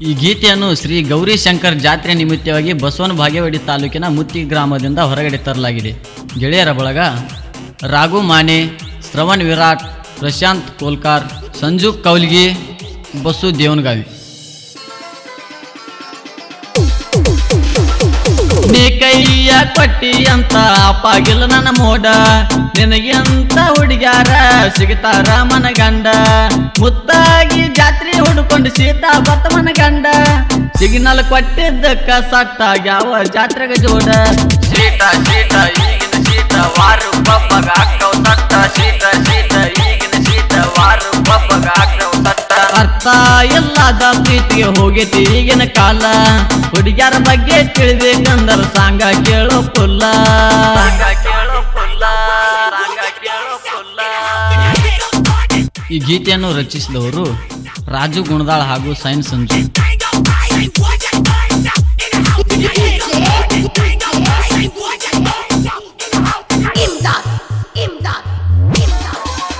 ಈ ಗೀತೆಯನ್ನು ಶ್ರೀ ಗೌರಿಶಂಕರ್ ಜಾತ್ರೆ ನಿಮಿತ್ತವಾಗಿ ಬಸವನ ಭಾಗ್ಯವಾಡಿ ತಾಲೂಕಿನ ಮುತ್ತಿ ಗ್ರಾಮದಿಂದ ಹೊರಗಡೆ ತರಲಾಗಿದೆ ಗೆಳೆಯರ ಬಳಗ ರಾಘು ಮಾನೆ ಶ್ರವಣ್ ವಿರಾಟ್ ಪ್ರಶಾಂತ್ ಕೋಲ್ಕಾರ್ ಸಂಜು ಕೌಲ್ಗಿ ಬಸ್ಸು ದೇವನಗಾವಿ ನೀ ಕೈಯ ಕೊಟ್ಟಿ ಅಂತ ಅಪ್ಪಾಗಿಲ್ಲ ನನ್ನ ಮೋಡ ನಿನಗೆಂತ ಹುಡುಗ್ಯಾರ ಸಿಗ್ತಾರ ಮನಗಂಡ ಮುತ್ತಾಗಿ ಜಾತ್ರೆ ಹುಡ್ಕೊಂಡು ಸೀತಾ ಬತ್ತ ಮನಗಂಡ ಸಿಗ್ನಲ್ ಕೊಟ್ಟಿದ್ದಕ್ಕ ಸಟ್ಟ ಯಾವ ಜಾತ್ರೆಗೆ ಜೋಡ ಶೀತ ಶೀತ ಈಗಿನ ಶೀತ ವಾರು ಪಪ್ಪಗ ಹಾಕವ್ ತಟ್ಟ ಶೀತ ಶೀತ ಈಗಿನ ಶೀತ ವಾರು ಪಪ್ಪಗ ಹಾಕವ್ ತಟ್ಟ ಅರ್ಥ ಇಲ್ಲದ ಪ್ರೀತಿಗೆ ಹೋಗೈತಿ ಈಗಿನ ಕಾಲ ಹುಡುಗ್ಯಾರ ಬಗ್ಗೆ ತಿಳಿಬೇಕಂದ್ರ ಸಾಂಗ ಕೇಳೋ ಪುಲ್ಲ ರಂಗ ಕೇಳೋ ಪುಲ್ಲ ರಂಗ ಕೇಳೋ ಪುಲ್ಲ ಈ ಗೀತೆಯನ್ನು ರಚಿಸಿದವರು ರಾಜು ಗುಣದಾಳ್ ಹಾಗೂ ಸೈನ್ ಸಂಜು Imdad! Imdad! Imdad!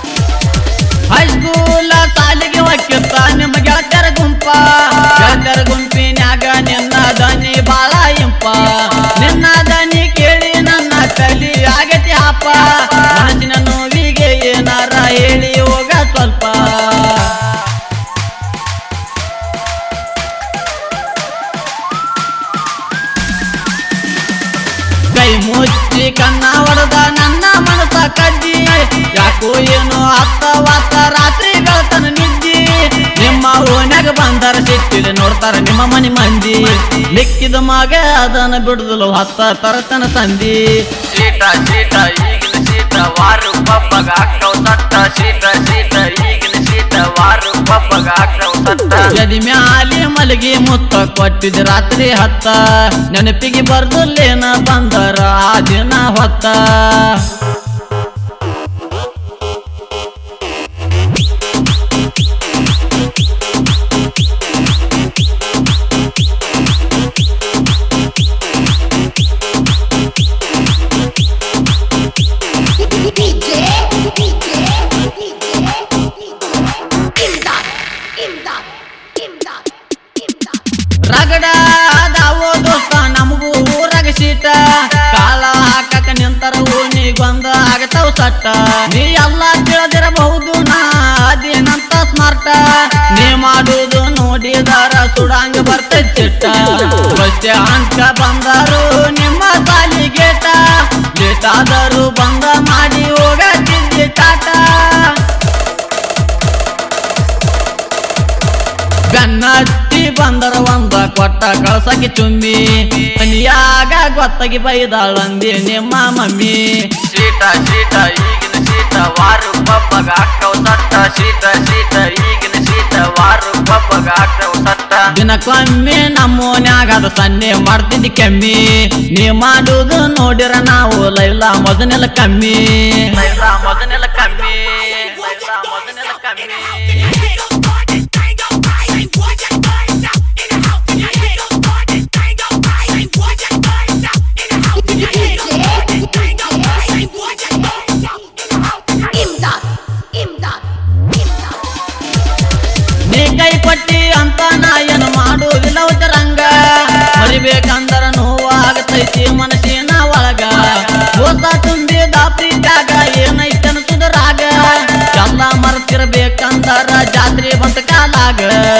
ಹೈಸ್ಕೂಲ ಸಾಲಿಗೆ ಹೊಕ್ಕಿರ್ತ ನಿಮ್ಮ ಗೆಳತ್ಯರ ಗುಂಪ ಗೆಳತ್ಯರ ಗುಂಪಿನ್ಯಾಗ ನಿನ್ನ ದನಿ ಬಾಳ ಇಂಪ ನಿನ್ನ ದನಿ ಕೇಳಿ ನನ್ನ ತಲಿ ಆಗತಿ ಹಾಪ ಮನಸ್ಸಿನ ನೋವಿಗೆ ಏನಾರ ಹೇಳಿ ಹೋಗ ಸ್ವಲ್ಪ ಕೈ ಮುಚ್ಚಿ ಕಣ್ಣ ಹೊಡೆದ ನನ್ನ ಮನಸ ಕದ್ದಿ ಯಾಕೋ ಏನೋ ಅತ್ತ ವಾತ ರಾತ್ರಿ ಬೆಳತನ ನಿದ್ದಿ ನಿಮ್ಮ ಓನ್ಯಾಗ ಬಂದಾರ ಸಿಟ್ಟಿದ ನೋಡ್ತಾರ ನಿಮ್ಮ ಮನೆ ಮಂದಿ ಲಿಕ್ಕಿದ ಮಗ ಅದನ್ನ ಬಿಡುದಿಲ್ಲ ಹತ್ತ ತರತನ ಸಂದಿ ಶೀತ ಶೀತ ಈಗಿನ ಶೀತ ವಾರು ಪಪ್ಪಗ ಹಾಕವ್ ತಟ್ಟ ಶೀತ ಶೀತ ಈಗಿನ ಶೀತ ವಾರು ಪಪ್ಪಗ ಹಾಕವ್ ತಟ್ಟ ಎದಿ ಮ್ಯಾಲಿ ಮಲಗಿ ಮುತ್ತ ಕೊಟ್ಟಿದ ರಾತ್ರಿ ಹತ್ತ ನೆನಪಿಗೆ ಬರ್ದಲ್ಲೇನ ಬಂದರ ಆ ದಿನ ಹೊತ್ತ DJ! DJ! Imdad! Imdad! Imdad! Imdad! ರಗಡ ಅದಾವೋ ದೋಸ್ತ ನಮಗೂ ಊರಾಗ ಸೀಟ ಕಾಲ ಹಾಕಕ ನಿಂತರ ಓಣಿಗೊಂದ ಆಗತಾವ ಸಟ್ಟ ನೀ ಎಲ್ಲ ತಿಳಿದಿರಬಹುದು ನಾ ಅದೇನಂತ ಸ್ಮಾರ್ಟ ನೀ ಮಾಡುದು ನೋಡಿದಾರ ಸುಡಂಗ ಬರ್ತೈತಿ ಚಿಟ್ಟ ಬಸ್ತೆ ಅಂಕ ಬಂದರು ನಿಮ್ಮ ಸಾಲಿ ಗೇಟ ಲೇಟ್ ಆದರೂ ಬಂದ ಮಾಡಿ ಹೋಗತ್ತಿದ್ದಿ ಟಾಟಾ ಬೆನ್ನತ್ತಿ ಬಂದರ ಒಂದ ಕೊಟ್ಟ ಕಳ್ಸಕ್ಕೆ ಚುಮ್ಮಿ ಮನಿಯಾಗ ಗೊತ್ತಾಗಿ ಬೈದಾಳಂದಿ ನಿಮ್ಮ ಮಮ್ಮಿ ಶೀತ ಶೀತ ಈಗಿನ ಶೀತ ವಾರು ಪಪ್ಪಗ ಹಾಕವ್ ತಟ್ಟ ಶೀತ ಶೀತ ಈಗಿನ ಶೀತ ವಾರು ಪಪ್ಪಗ ಹಾಕವ್ ತಟ್ಟ ದಿನಕ್ಕೊಮ್ಮೆ ನಮ್ಮೋನ್ಯಾಗ ಅದು ಸನ್ನೆ ಮಾಡ್ತಿದ್ದಿ ಕೆಮ್ಮಿ ನೀ ಮಾಡುದು ನೋಡಿರ ನಾವು ಲೈಲ ಮೊದನೆಲ್ಲ ಕಮ್ಮಿ ಲೈಲ ಮೊದನೆಲ್ಲ ಕಮ್ಮಿ ಲೈಲ ಮೊದನೆಲ್ಲ ಕಮ್ಮಿ Imdad! Imdad! Imdad! ನೀ ಕೈ ಕೊಟ್ಟಿ ಅಂತ ನಾ ಏನು ಮಾಡುವುದಿಲ್ಲ ಉತ್ತರಂಗ ಮರಿಬೇಕಂದರ ನೋವಾಗತೈತಿ ಮನಸ್ಸಿನ ಒಳಗ ಮೋಸ ತುಂಬಿದ ಪ್ರೀತ್ಯಾಗ ಏನೈತೆ ಅನ್ಸುದ ರಾಗ ಎಲ್ಲ ಮರ್ತಿರ್ಬೇಕಂದರ ಜಾತ್ರೆ ಬಂತ ಕಾಲಾಗ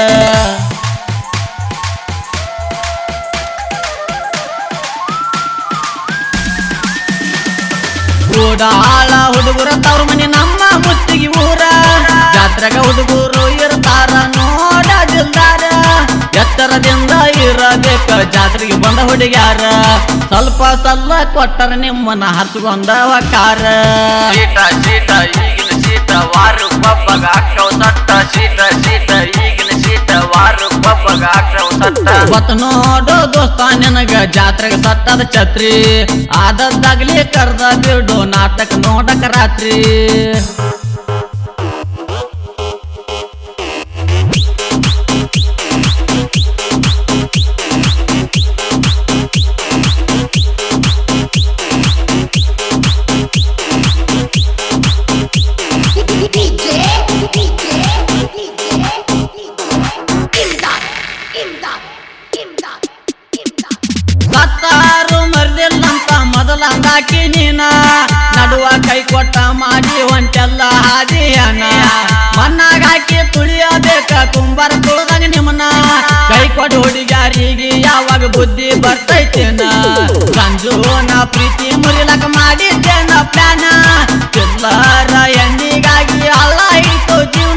ಕೂಡಾಳ ಹುಡುಗರ ತವ್ರ ಮನೆ ನಮ್ಮ ಮುತ್ತಿಗೆ ಊರ ಜಾತ್ರೆಗ ಹುಡುಗರು ಇರ್ತಾರ ನೋಡ ದಿಲ್ದಾರ ಎತ್ತರದಿಂದ ಇರಬೇಕ ಜಾತ್ರೆಗೆ ಬಂದ ಹುಡುಗ್ಯಾರ ಸ್ವಲ್ಪ ಸಲ್ಲ ಕೊಟ್ಟರ ನಿಮ್ಮನ್ನ ಹತ್ಕೊಂಡವ ಕಾರ ಶೀತ ಶೀತ ಈಗಿನ ಶೀತ ವಾರು ಪಪ್ಪಗ ಹಾಕವ್ ತಟ್ಟ ಶೀತ ಶೀತ ಈಗಿನ ಶೀತ ವಾರು ಪಪ್ಪಗ ಹಾಕವ್ ತಟ್ಟ ಗೊತ್ತ ನೋಡು ದೋಸ್ತ ನಿನಗ ಜಾತ್ರೆಗೆ ಸಟ್ಟದ ಛತ್ರಿ ಆದದ್ದಾಗ್ಲಿ ಕರ್ದ ಬಿಡು ನಾಟಕ ನೋಡಕ ರಾತ್ರಿ DJ! DJ! Imdad! Imdad! ಹಾಕಿ ನೀನ ನಡುವ ಕೈ ಕೊಟ್ಟ ಮಾಡಿ ಹೊಂಟೆಲ್ಲ ಹಾದಿಯನ ಮಣ್ಣಾಗ ಹಾಕಿ ತುಳಿಯಬೇಕ ಕುಂಬಾರ ತುಳ್ದಾಗ ನಿಮ್ಮನ್ನ ಕೈ ಕೊಟ್ಟು ಹುಡುಗ್ಯಾರಿಗೆ ಯಾವಾಗ ಬುದ್ಧಿ ಬರ್ತೈತೇನ ಸಂಜು ನಾ ಪ್ರೀತಿ ಮುರಿಲಕ ಮಾಡಿದ್ದೇನ ಪ್ಲಾನ ಚಿಲ್ಲರ ಎಣ್ಣಿಗಾಗಿ ಅಲ್ಲ ಹಿಡಿತು ಜೀವನ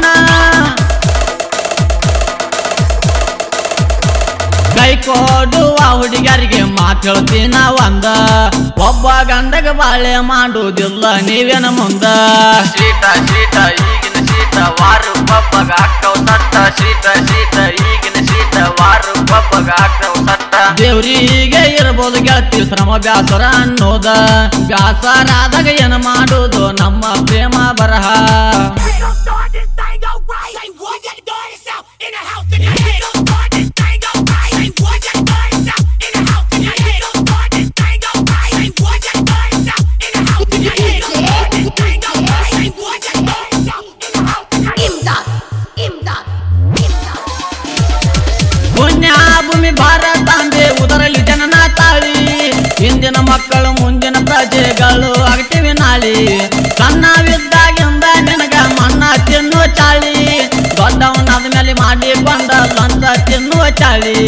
ಕೈ ಕೊಡುವ ಹುಡುಗರಿಗೆ ಮಾತು ಹೇಳ್ತೀನ ಒಂದ ಒಬ್ಬ ಗಂಡಗ ಬಾಳೆ ಮಾಡುವುದಿಲ್ಲ ನೀವೇನ ಮುಂದ ಶೀತ ಶೀತ ಈಗಿನ ಶೀತ ವಾರು ಪಬ್ಬಗ ಹಾಕವ್ ಸಟ್ಟ ಶೀತ ಶೀತ ಈಗಿನ ಶೀತ ವಾರು ಪಬ್ಬಗ ಹಾಕವ್ ಸಟ್ಟ ದೇವ್ರಿಗೆ ಇರ್ಬೋದು ಗೆಳತಿ ಶ್ರಮ ಬ್ಯಾಸರ ಅನ್ನೋದ ಬ್ಯಾಸರಾದಾಗ ಏನು ಮಾಡುವುದು ನಮ್ಮ ಪ್ರೇಮ ಬರಹ We gon' start this thing alright. Say what? Got the gun yourself in the house in your head. Gon' start this thing alright. Say what? Got the gun yourself in the house in your head. Gon' start this thing alright. Say what? Got the gun yourself in the house in your head. Gon' start this thing alright. Say what? Got the gun yourself in the house in your head. Imdad, Imdad, Imdad. ಪುಣ್ಯ ಭೂಮಿ ಭಾರತಾಂಬೆ ಉದರಲಿ ಜನನ ತಾಳಿ ಇಂದಿನ ಮಕ್ಕಳು ಮುಂದಿನ ಪ್ರಜೆಗಳು ಆಗ್ತೀವಿ ನಾಳಿ ಸಣ್ಣವಿದ್ದಾಗಿಂದ ನಿನಗ ಮಣ್ಣ ತಿನ್ನುವ ಚಾಳಿ ದೊಡ್ಡವನಾದ ಮೇಲೆ ಮಾಡಿಕೊಂಡ ಲಂಚ ತಿನ್ನುವ ಚಾಳಿ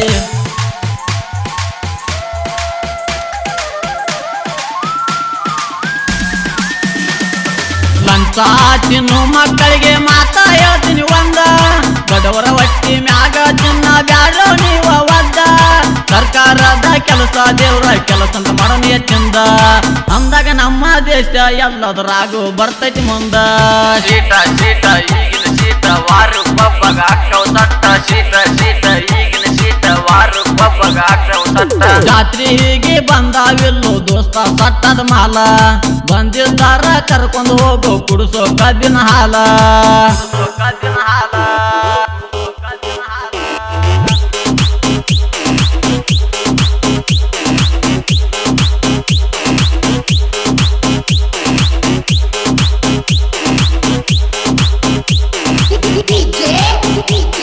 ಲಂಚ ತಿನ್ನು ಮಕ್ಕಳಿಗೆ ಮಾತಾ ಹೇಳ್ತೀನಿ ಒಂದ ದೊಡ್ಡವರ ಹೊಟ್ಟಿ ಮ್ಯಾಗ ತಿನ್ನ ಬ್ಯಾಡೋ ನೀವ ಒದ್ದ ಸರ್ಕಾರದ ಕೆಲಸ ದೇವ್ರ ಕೆಲಸ ಅಂತ ಮಾಡನಿ ಎತ್ತಿಂದ ಅಂದಾಗ ನಮ್ಮ ದೇಶ ಎಲ್ಲದರಾಗೂ ಬರ್ತೈತಿ ಮುಂದ ಶೀತ ಶೀತ ಈಗಿನ ಶೀತ ವಾರು ಪಬ್ಬಗ ಹಾಕವ್ ಸಟ್ಟ ಶೀತ ಶೀತ ಈಗಿನ ಶೀತ ವಾರು ಪಬ್ಬಗ ಹಾಕವ್ ಸಟ್ಟ ಜಾತ್ರೆಗೆ ಬಂದಾವಿಲ್ಲು ದೋಸ್ತ ಸಟ್ಟದ ಮಾಲ ಬಂದಿದ್ದಾರ ಕರ್ಕೊಂಡು ಹೋಗು ಕುಡಿಸೋ ಕಬ್ಬಿನ ಹಾಲ ಕಬ್ಬಿನ ಹಾಲ ಕಬ್ಬಿನ ಹಾಲ DJ, DJ,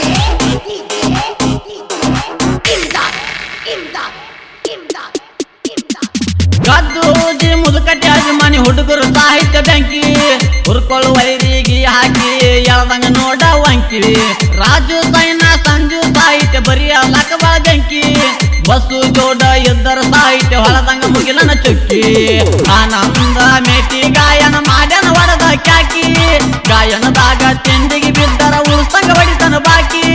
Imdad, Imdad, Imdad, Imdad. ಗದ್ದೂಜಿ ಮುದುಕಟ್ಟಿ ಅಭಿಮಾನಿ ಹುಡುಗರು ಸಾಹಿತ್ಯ ಬೆಂಕಿ ಹುರ್ಕೊಳ್ಳು ವೈರಿಗೆ ಹಾಕಿ ಎಳ್ದಂಗ ನೋಡ ವಂಕಿ ರಾಜು ಸೈನ ಸಂಜು ಸಾಹಿತ್ಯ ಬರಿಯ ಲಕಬಾಳ ಬೆಂಕಿ ಬಸ್ಸು ಜೋಡ ಇದ್ದರ ಸಾಹಿತ್ಯ ಹೊಳದಂಗ ಮುಗಿಲನ ಚುಕ್ಕಿ ಆನಂದ ಮೇಟಿ ಗಾಯನ ಮಾಡ್ಯಾನ ಹೊಡೆದ ಕ್ಯಾಕಿ ಗಾಯನದಾಗ ತಿಂಡಿಗೆ ಬಿದ್ದರ ಉಳಿಸ್ತಂಗ ಹೊಡಿತನ ಬಾಕಿ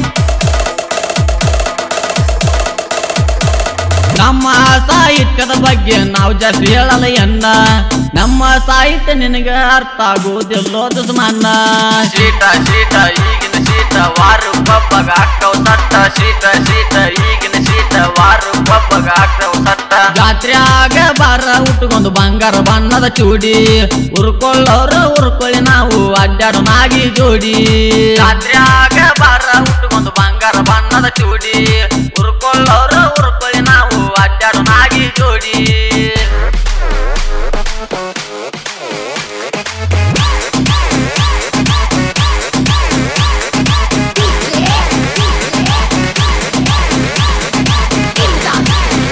ನಮ್ಮ ಸಾಹಿತ್ಯದ ಬಗ್ಗೆ ನಾವು ಜಾಸ್ತಿ ಹೇಳಲ್ಲ ಎನ್ನ ನಮ್ಮ ಸಾಹಿತ್ಯ ನಿನಗೆ ಅರ್ಥ ಆಗುವುದಿಲ್ಲೋ ದುಸ್ಮನ್ನ ಶೀತ ಶೀತ ಈಗಿನ ಶೀತ ವಾರು ಪಬ್ಬಗ ಹಾಕವ್ ಸಟ್ಟ ಶೀತ ಶೀತ ಈಗಿನ ಶೀತ ವಾರು ಪಬ್ಬಗ ಹಾಕವ್ ಸಟ್ಟ ಜಾತ್ರ್ಯಾಗ ಬಾರ ಉಟ್ಕೊಂಡು ಬಂಗಾರ ಬಣ್ಣದ ಚೂಡಿ ಉರ್ಕೊಳ್ಳೋರು ಉರ್ಕೊಳ್ಳಿ ನಾವು ಅಡ್ಡಾಡು ನಾಗಿ ಜೋಡಿ ಜಾತ್ರ್ಯಾಗ ಬಾರ ಉಟ್ಕೊಂಡು ಬಂಗಾರ ಬಣ್ಣದ ಚೂಡಿ ಉರ್ಕೊಳ್ಳೋರು ಉರ್ಕೊಳ್ಳಿ ನಾವು ಅಡ್ಡಾಡು ನಾಗಿ ಜೋಡಿ Imdad,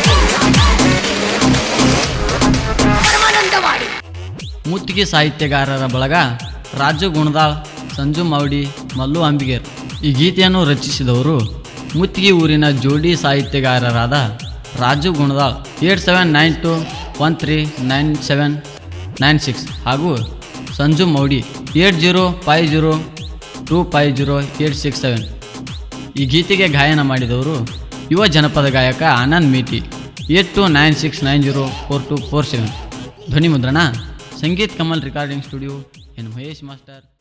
ಪರಮಾನಂದವಾಡಿ ಮುತ್ತಿಗೆ ಸಾಹಿತ್ಯಗಾರರ ಬಳಗ ರಾಜು ಗುಣದಾಳ್ ಸಂಜು ಮೌಡಿ ಮಲ್ಲು ಅಂಬಿಗೇರ್ ಈ ಗೀತೆಯನ್ನು ರಚಿಸಿದವರು ಮುತ್ತಿಗೆ ಊರಿನ ಜೋಡಿ ಸಾಹಿತ್ಯಗಾರರಾದ Raju Gunadal eight seven nine two one three nine seven nine six ಹಾಗೂ Sanju Moudi eight zero five zero two five zero eight six seven ಈ ಗೀತೆಗೆ ಗಾಯನ ಮಾಡಿದವರು ಯುವ ಜನಪದ ಗಾಯಕ Anand Meeti eight two nine six nine zero four two four seven ಧ್ವನಿ ಮುದ್ರಣ Sangeet Kamal recording studio N Mahesh master